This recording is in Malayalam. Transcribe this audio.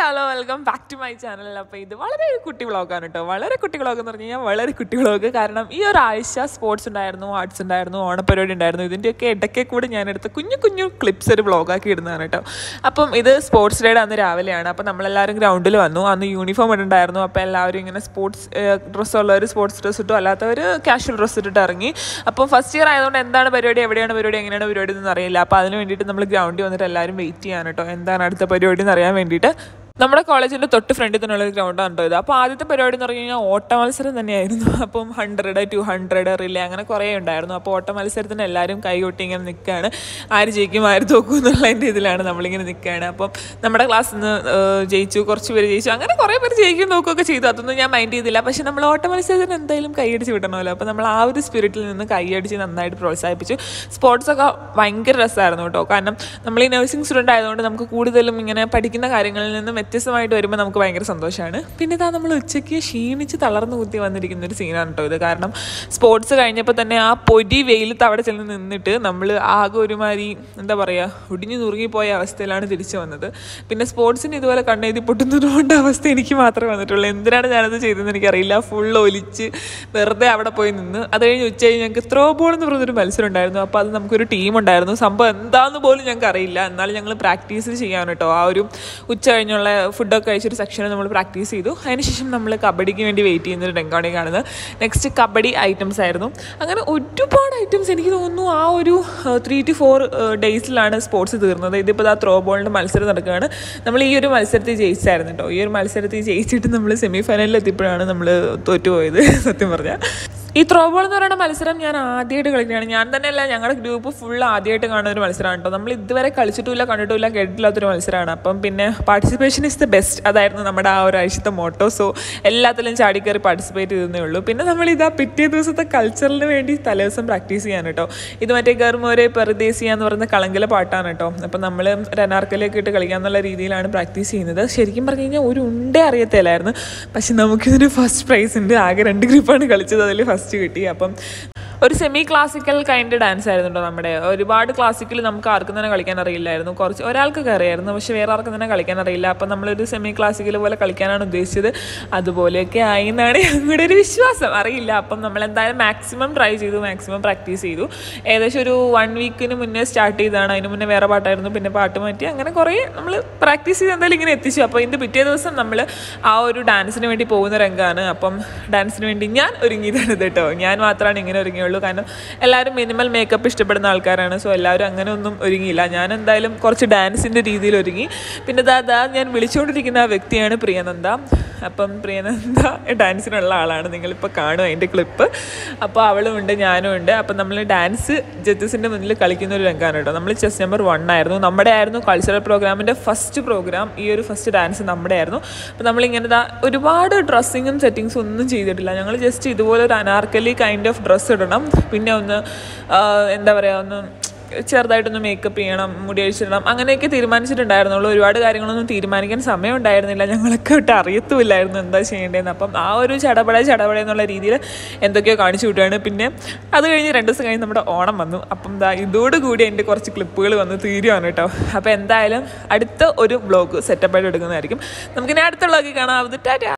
hello welcome back to my channel അപ്പോൾ ഇത് വളരെ ഒരു കുട്ടി വ്ളോഗാണ് കേട്ടോ വളരെ കുട്ടി വ്ളോഗ് എന്ന് പറഞ്ഞു കഴിഞ്ഞാൽ വളരെ കുട്ടി വ്ളോഗ് കാരണം ഈ ഒരാഴ്ച സ്പോർട്സ് ഉണ്ടായിരുന്നു ആർട്സ് ഉണ്ടായിരുന്നു ഓണപ്പരിപാടി ഉണ്ടായിരുന്നു ഇതിൻ്റെയൊക്കെ ഇടയ്ക്ക് കൂടെ ഞാൻ എടുത്ത കുഞ്ഞു കുഞ്ഞു ക്ലിപ്സ് ഒരു വ്ളോഗാക്കി ഇടുന്നതാണ് കേട്ടോ അപ്പം ഇത് സ്പോർട്സ് ഡേയുടെ അന്ന് രാവിലെയാണ് അപ്പോൾ നമ്മളെല്ലാവരും ഗ്രൗണ്ടിൽ വന്നു അന്ന് യൂണിഫോം ഇട്ടുണ്ടായിരുന്നു അപ്പോൾ എല്ലാവരും ഇങ്ങനെ സ്പോർട്സ് ഡ്രസ്സ് ഉള്ളവർ സ്പോർട്സ് ഡ്രസ്സ് ഇട്ടു അല്ലാത്തവർ കാഷ്വൽ ഡ്രസ്സ് ഇട്ടിട്ട് ഇറങ്ങി അപ്പം ഫസ്റ്റ് ഇയർ ആയതുകൊണ്ട് എന്താണ് പരിപാടി എവിടെയാണ് പരിപാടി എങ്ങനെയാണ് പരിപാടി എന്ന് അറിയില്ല അപ്പോൾ അതിന് വേണ്ടിയിട്ട് നമ്മൾ ഗ്രൗണ്ടിൽ വന്നിട്ട് എല്ലാവരും വെയിറ്റ് ചെയ്യാൻ കേട്ടോ എന്താണ് അടുത്ത പരിപാടി എന്ന് അറിയാൻ വേണ്ടിയിട്ട് നമ്മുടെ കോളേജിൻ്റെ തൊട്ട് ഫ്രണ്ടിൽ തന്നെയുള്ള ഒരു ഗ്രൗണ്ടാണ് കേട്ടോ ഇത് അപ്പോൾ ആദ്യത്തെ പരിപാടി എന്ന് പറഞ്ഞു കഴിഞ്ഞാൽ ഓട്ട മത്സരം തന്നെയായിരുന്നു അപ്പം ഹൺഡ്രഡ് ടു ഹൺഡ്രഡ് റിലേ അങ്ങനെ കുറേ ഉണ്ടായിരുന്നു അപ്പോൾ ഓട്ട മത്സരത്തിന് എല്ലാവരും കൈകൊട്ടി ഇങ്ങനെ നിൽക്കുകയാണ് ആര് ജയിക്കും ആര് തോക്കും എന്നുള്ളതിൻ്റെ ഇതിലാണ് നമ്മളിങ്ങനെ നിൽക്കുകയാണ് അപ്പം നമ്മുടെ ക്ലാസ്സിൽ നിന്ന് ജയിച്ചു കുറച്ച് പേര് ജയിച്ചു അങ്ങനെ കുറേ പേര് ജയിക്കും നോക്കുകയൊക്കെ ചെയ്തു അതൊന്നും ഞാൻ മൈൻഡ് ചെയ്തില്ല പക്ഷേ നമ്മൾ ഓട്ട മത്സരത്തിന് എന്തായാലും കൈയടിച്ച് വിടണമല്ലോ അപ്പോൾ നമ്മൾ ആ ഒരു സ്പിരിറ്റിൽ നിന്ന് കൈയടിച്ച് നന്നായിട്ട് പ്രോത്സാഹിപ്പിച്ചു സ്പോർട്സൊക്കെ ഭയങ്കര രസമായിരുന്നു കേട്ടോ കാരണം നമ്മൾ ഈ നഴ്സിംഗ് സ്റ്റുഡൻ്റ് ആയതുകൊണ്ട് നമുക്ക് കൂടുതലും ഇങ്ങനെ പഠിക്കുന്ന കാര്യങ്ങളിൽ നിന്നും വ്യത്യസ്തമായിട്ട് വരുമ്പോൾ നമുക്ക് ഭയങ്കര സന്തോഷമാണ് പിന്നെ ഇതാ നമ്മൾ ഉച്ചയ്ക്ക് ക്ഷീണിച്ച് തളർന്നു കുത്തി വന്നിരിക്കുന്ന ഒരു സീനാണ് കേട്ടോ ഇത് കാരണം സ്പോർട്സ് കഴിഞ്ഞപ്പോൾ തന്നെ ആ പൊരി വെയിലത്ത് അവിടെ ചെന്ന് നിന്നിട്ട് നമ്മൾ ആകെ ഒരുമാതിരി എന്താ പറയുക ഒടിഞ്ഞു നുറുങ്ങിപ്പോയ അവസ്ഥയിലാണ് തിരിച്ചു വന്നത് പിന്നെ സ്പോർട്സിന് ഇതുപോലെ കണ്ണെഴുതി പൊട്ടുന്നതുകൊണ്ട് അവസ്ഥ എനിക്ക് മാത്രമേ വന്നിട്ടുള്ളൂ എന്തിനാണ് ഞാനത് ചെയ്തതെന്ന് എനിക്കറിയില്ല ഫുൾ ഒലിച്ച് വെറുതെ അവിടെ പോയി നിന്ന് അത് കഴിഞ്ഞ് ഉച്ച കഴിഞ്ഞ് ഞങ്ങൾക്ക് ത്രോ ബോൾ എന്ന് പറഞ്ഞൊരു മത്സരം ഉണ്ടായിരുന്നു അപ്പോൾ അത് നമുക്കൊരു ടീം ഉണ്ടായിരുന്നു സംഭവം എന്താണെന്ന് പോലും ഞങ്ങൾക്ക് അറിയില്ല എന്നാലും ഞങ്ങൾ പ്രാക്ടീസ് ചെയ്യാൻ കേട്ടോ ആ ഒരു ഉച്ച കഴിഞ്ഞുള്ള ഫുഡൊക്കെ കഴിച്ചൊരു സെക്ഷനിൽ നമ്മൾ പ്രാക്ടീസ് ചെയ്തു അതിനുശേഷം നമ്മൾ കബഡിക്ക് വേണ്ടി വെയിറ്റ് ചെയ്യുന്നൊരു രംഗമാണ് കാണുന്നത് നെക്സ്റ്റ് കബഡി ഐറ്റംസ് ആയിരുന്നു അങ്ങനെ ഒരുപാട് ഐറ്റംസ് എനിക്ക് തോന്നുന്നു ആ ഒരു ത്രീ ടു ഫോർ ഡേയ്സിലാണ് സ്പോർട്സ് തീർന്നത് ഇതിപ്പോൾ ആ ത്രോ ബോളിൻ്റെ മത്സരം നടക്കുകയാണ് നമ്മൾ ഈ ഒരു മത്സരത്തിൽ ജയിച്ചായിരുന്നു കേട്ടോ ഈ ഒരു മത്സരത്തിൽ ജയിച്ചിട്ട് നമ്മൾ സെമി ഫൈനലിൽ എത്തിയപ്പോഴാണ് നമ്മൾ തോറ്റുപോയത് സത്യം പറഞ്ഞാൽ ഈ ത്രോ ബോൾ എന്ന് പറയുന്ന മത്സരം ഞാൻ ആദ്യമായിട്ട് കളിക്കുകയാണ് ഞാൻ തന്നെയല്ല ഞങ്ങളുടെ ഗ്രൂപ്പ് ഫുൾ ആദ്യമായിട്ട് കാണുന്ന ഒരു മത്സരമാണ് കേട്ടോ നമ്മൾ ഇതുവരെ കളിച്ചിട്ടില്ല കണ്ടിട്ടില്ല കേട്ടിട്ടില്ലാത്തൊരു മത്സരമാണ് അപ്പം പിന്നെ പാർട്ടിസിപ്പേഷൻ ഇസ് ദ ബെസ്റ്റ് അതായിരുന്നു നമ്മുടെ ആ ഒരാഴ്ചത്തെ മോട്ടോ സോ എല്ലാത്തിലും ചാടിക്കയറി പാർട്ടിസിപ്പേറ്റ് ചെയ്തേ ഉള്ളൂ പിന്നെ നമ്മൾ ഇതാ പിറ്റേ ദിവസത്തെ കൾച്ചറിന് വേണ്ടി തലേദിവസം പ്രാക്ടീസ് ചെയ്യാൻ കേട്ടോ ഇത് മറ്റേ ഗർമോരെ പെറുദേശിയ എന്ന് പറയുന്ന കളങ്കില പാട്ടാണ് കേട്ടോ അപ്പം നമ്മൾ റനാർക്കലേക്ക് ഇട്ട് കളിക്കാന്നുള്ള രീതിയിലാണ് പ്രാക്ടീസ് ചെയ്യുന്നത് ശരിക്കും പറഞ്ഞു കഴിഞ്ഞാൽ ഒരു ഉണ്ടേ അറിയത്തില്ലായിരുന്നു പക്ഷെ നമുക്കിതിന് ഫസ്റ്റ് പ്രൈസ് ഉണ്ട് ആകെ രണ്ട് ഗ്രൂപ്പാണ് കളിച്ചത് അതിൽ ഫസ്റ്റ് കിട്ടി അപ്പം ഒരു സെമി ക്ലാസിക്കൽ കൈൻഡ് ഡാൻസ് ആയിരുന്നു കേട്ടോ നമ്മുടെ ഒരുപാട് ക്ലാസിക്കൽ നമുക്ക് ആർക്കും തന്നെ കളിക്കാൻ അറിയില്ലായിരുന്നു കുറച്ച് ഒരാൾക്ക് അറിയായിരുന്നു പക്ഷെ വേറെ ആർക്കും തന്നെ കളിക്കാൻ അറിയില്ല അപ്പം നമ്മളൊരു സെമി ക്ലാസിക്കൽ പോലെ കളിക്കാനാണ് ഉദ്ദേശിച്ചത് അതുപോലെയൊക്കെ ആയി എന്നാണ് ഞങ്ങളുടെ ഒരു വിശ്വാസം അറിയില്ല അപ്പം നമ്മൾ എന്തായാലും മാക്സിമം ട്രൈ ചെയ്തു മാക്സിമം പ്രാക്ടീസ് ചെയ്തു ഏകദേശം ഒരു വൺ വീക്കിന് മുന്നേ സ്റ്റാർട്ട് ചെയ്തതാണ് അതിന് മുന്നേ വേറെ പാട്ടായിരുന്നു പിന്നെ പാട്ട് മാറ്റി അങ്ങനെ കുറേ നമ്മൾ പ്രാക്ടീസ് ചെയ്ത് എന്തായാലും ഇങ്ങനെ എത്തിച്ചു അപ്പോൾ ഇതിൻ്റെ പിറ്റേ ദിവസം നമ്മൾ ആ ഒരു ഡാൻസിന് വേണ്ടി പോകുന്ന രംഗമാണ് അപ്പം ഡാൻസിന് വേണ്ടി ഞാൻ ഒരുങ്ങിയതാണ് ഇത് കേട്ടോ ഞാൻ മാത്രമാണ് ഇങ്ങനെ ഒരുങ്ങിയുള്ളൂ കാരണം എല്ലാവരും മിനിമൽ മേക്കപ്പ് ഇഷ്ടപ്പെടുന്ന ആൾക്കാരാണ് സോ എല്ലാവരും അങ്ങനെ ഒന്നും ഒരുങ്ങിയില്ല ഞാൻ എന്തായാലും കുറച്ച് ഡാൻസിൻ്റെ രീതിയിൽ ഒരുങ്ങി പിന്നെ ദാ ദാ ഞാൻ വിളിച്ചുകൊണ്ടിരിക്കുന്ന ആ വ്യക്തിയാണ് പ്രിയനന്ദ അപ്പം പ്രിയനന്ദ ഡാൻസിനുള്ള ആളാണ് നിങ്ങളിപ്പോൾ കാണും അതിൻ്റെ ക്ലിപ്പ് അപ്പോൾ അവളും ഉണ്ട് ഞാനും ഉണ്ട് അപ്പം നമ്മൾ ഡാൻസ് ജഡ്ജസിൻ്റെ മുന്നിൽ കളിക്കുന്ന ഒരു രംഗമാണ് കേട്ടോ നമ്മൾ ചെസ് നമ്പർ വൺ ആയിരുന്നു നമ്മുടെ ആയിരുന്നു കൾച്ചറൽ പ്രോഗ്രാമിൻ്റെ ഫസ്റ്റ് പ്രോഗ്രാം ഈ ഒരു ഫസ്റ്റ് ഡാൻസ് നമ്മുടെ ആയിരുന്നു അപ്പോൾ നമ്മളിങ്ങനെ ദാ ഒരുപാട് ഡ്രസ്സിങ്ങും സെറ്റിങ്സും ഒന്നും ചെയ്തിട്ടില്ല ഞങ്ങൾ ജസ്റ്റ് ഇതുപോലെ ഒരു അനാർക്കലി കൈൻഡ് ഓഫ് ഡ്രസ്സ് ഇടണം പിന്നെ ഒന്ന് എന്താ പറയുക ഒന്ന് ചെറുതായിട്ടൊന്ന് മേക്കപ്പ് ചെയ്യണം മുടി അഴിച്ചിടണം അങ്ങനെയൊക്കെ തീരുമാനിച്ചിട്ടുണ്ടായിരുന്നുള്ളൂ ഒരുപാട് കാര്യങ്ങളൊന്നും തീരുമാനിക്കാൻ സമയം ഉണ്ടായിരുന്നില്ല ഞങ്ങളൊക്കെ വിട്ട് അറിയത്തുമില്ലായിരുന്നു എന്താ ചെയ്യേണ്ടതെന്ന് അപ്പം ആ ഒരു ചടപട ചടപട എന്നുള്ള രീതിയിൽ എന്തൊക്കെയോ കാണിച്ചു വിട്ടുകയാണ് പിന്നെ അത് കഴിഞ്ഞ് രണ്ട് ദിവസം കഴിഞ്ഞ് നമ്മുടെ ഓണം വന്നു അപ്പം ദാ ഇതോടുകൂടി എൻ്റെ കുറച്ച് ക്ലിപ്പുകൾ വന്ന് തീരുവാണ് കേട്ടോ അപ്പോൾ എന്തായാലും അടുത്ത ഒരു ബ്ലോഗ് സെറ്റപ്പായിട്ട് എടുക്കുന്നതായിരിക്കും നമുക്കിനി അടുത്ത ബ്ലോഗിൽ കാണാം ടാറ്റാ